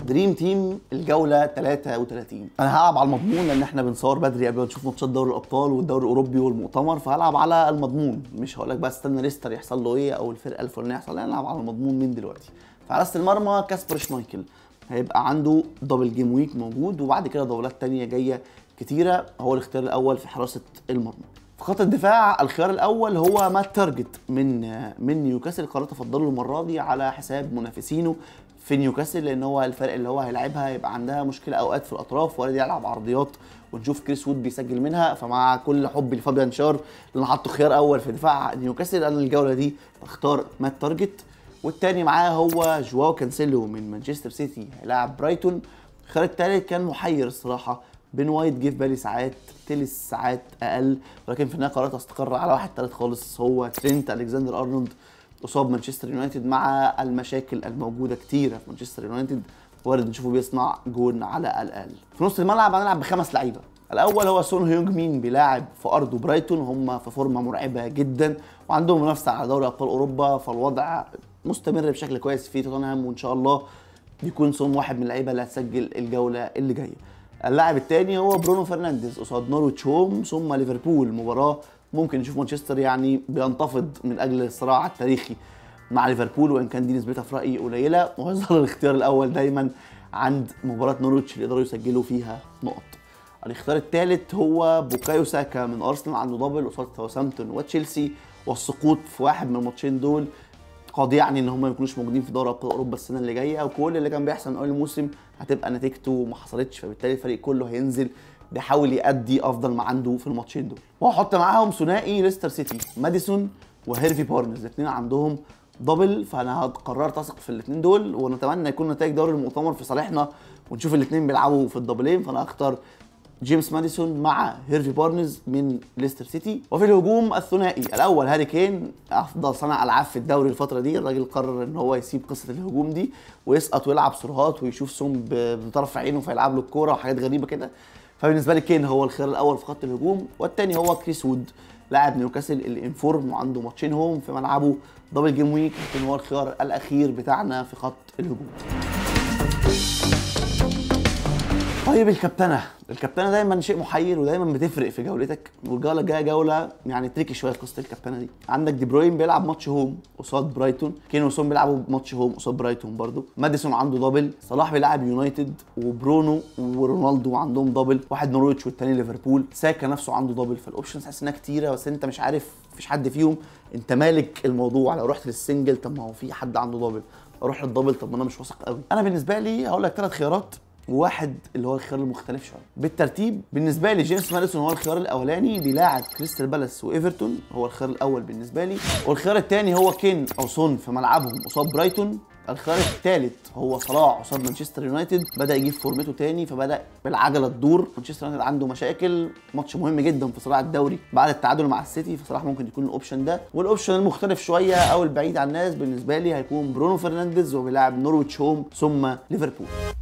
دريم تيم الجوله 33 انا هلعب على المضمون لان احنا بنصور بدري قبل ما نشوف ماتشات دوري الابطال والدوري الاوروبي والمؤتمر فهلعب على المضمون مش هقول لك بقى استنى ليستر يحصل له ايه او الفرقه الفلانيه يحصل لا هلعب على المضمون من دلوقتي في حراسه المرمى كاسبر شمايكل هيبقى عنده دبل جيم ويك موجود وبعد كده دورات تانية جايه كتيره هو الاختيار الاول في حراسه المرمى في خط الدفاع الخيار الاول هو مات تارجت من من نيوكاسل قرر تفضله المره دي على حساب منافسينه في نيوكاسل لان هو الفرق اللي هو هيلعبها يبقى عندها مشكله اوقات في الاطراف وارد يلعب عرضيات ونشوف كريس وود بيسجل منها فمع كل حبي لفابيان شار اللي انا حاطه خيار اول في دفاع نيوكاسل انا الجوله دي بختار مات تارجت والتاني معاه هو جواو كانسيلو من مانشستر سيتي هيلاعب برايتون الخيار التالت كان محير الصراحه بين وايت جه في بالي ساعات تلس ساعات اقل ولكن في النهايه قررت استقر على واحد تالت خالص هو ترينت الكسندر ارنولد قصاد مانشستر يونايتد مع المشاكل الموجوده كتيره في مانشستر يونايتد وارد نشوفه بيصنع جون على الاقل في نص الملعب هنلعب بخمس لعيبه الاول هو سون هيونج مين بيلاعب في ارضه برايتون هم في فورمه مرعبه جدا وعندهم منافسه على دوري ابطال اوروبا فالوضع مستمر بشكل كويس في توتنهام وان شاء الله يكون سون واحد من اللعيبه اللي هتسجل الجوله اللي جايه اللاعب الثاني هو برونو فرنانديز قصاد نورويتش هوم ثم ليفربول مباراه ممكن نشوف مانشستر يعني بينتفض من اجل الصراع التاريخي مع ليفربول وان كان دي نسبتها في رايي قليله وهيظل الاختيار الاول دايما عند مباراه نورويتش اللي يقدروا يسجلوا فيها نقط الاختيار الثالث هو بوكايو ساكا من ارسنال عنده دبل قصاد ساوثهامبتون وتشيلسي والسقوط في واحد من الماتشين دول قد يعني ان هم ما يكونوش موجودين في دوري ابطال اوروبا السنه اللي جايه وكل اللي كان بيحصل من اول الموسم هتبقى نتيجته ما حصلتش فبالتالي الفريق كله هينزل بيحاول يأدي افضل ما عنده في الماتشين دول وهحط معاهم ثنائي ليستر سيتي ماديسون وهيرفي بارنز الاثنين عندهم دبل فانا قررت اثق في الاثنين دول ونتمنى يكون نتائج دوري المؤتمر في صالحنا ونشوف الاثنين بيلعبوا في الدبلين فانا اختار جيمس ماديسون مع هيرفي بارنز من ليستر سيتي وفي الهجوم الثنائي الاول هاري كين افضل صانع العاب في الدوري الفتره دي الراجل قرر ان هو يسيب قصه الهجوم دي ويسقط ويلعب سرهات ويشوف سوم بطرف عينه فيلعب له الكوره وحاجات غريبه كده فبالنسبه لي كين هو الخيار الاول في خط الهجوم والثاني هو كريس وود لاعب نيوكاسل اللي انفورم وعنده ماتشين هوم في ملعبه دبل جيم ويك لكن هو الخيار الاخير بتاعنا في خط الهجوم طيب الكابتنه الكابتنه دايما شيء محير ودايما بتفرق في جولتك والجوله الجايه جوله يعني تريكي شويه في قصه الكابتنه دي عندك دي بروين بيلعب ماتش هوم قصاد برايتون كين وسون بيلعبوا ماتش هوم قصاد برايتون برضو ماديسون عنده دبل صلاح بيلعب يونايتد وبرونو ورونالدو عندهم دبل واحد نورويتش والتاني ليفربول ساكا نفسه عنده دبل فالاوبشنز حاسس انها كتيره بس انت مش عارف مفيش حد فيهم انت مالك الموضوع لو رحت للسنجل طب ما هو في حد عنده دبل اروح للدبل طب ما انا مش واثق قوي انا بالنسبه لي هقول لك ثلاث خيارات وواحد اللي هو الخيار المختلف شويه بالترتيب بالنسبه لي جيمس ماديسون هو الخيار الاولاني بيلاعب كريستال بالاس وايفرتون هو الخيار الاول بالنسبه لي والخيار الثاني هو كين او سون في ملعبهم قصاد برايتون الخيار الثالث هو صلاح قصاد مانشستر يونايتد بدا يجيب فورمته تاني فبدا العجله تدور مانشستر يونايتد عنده مشاكل ماتش مهم جدا في صراع الدوري بعد التعادل مع السيتي فصلاح ممكن يكون الاوبشن ده والاوبشن المختلف شويه او البعيد عن الناس بالنسبه لي هيكون برونو فرنانديز وبيلاعب نورويتش هوم ثم ليفربول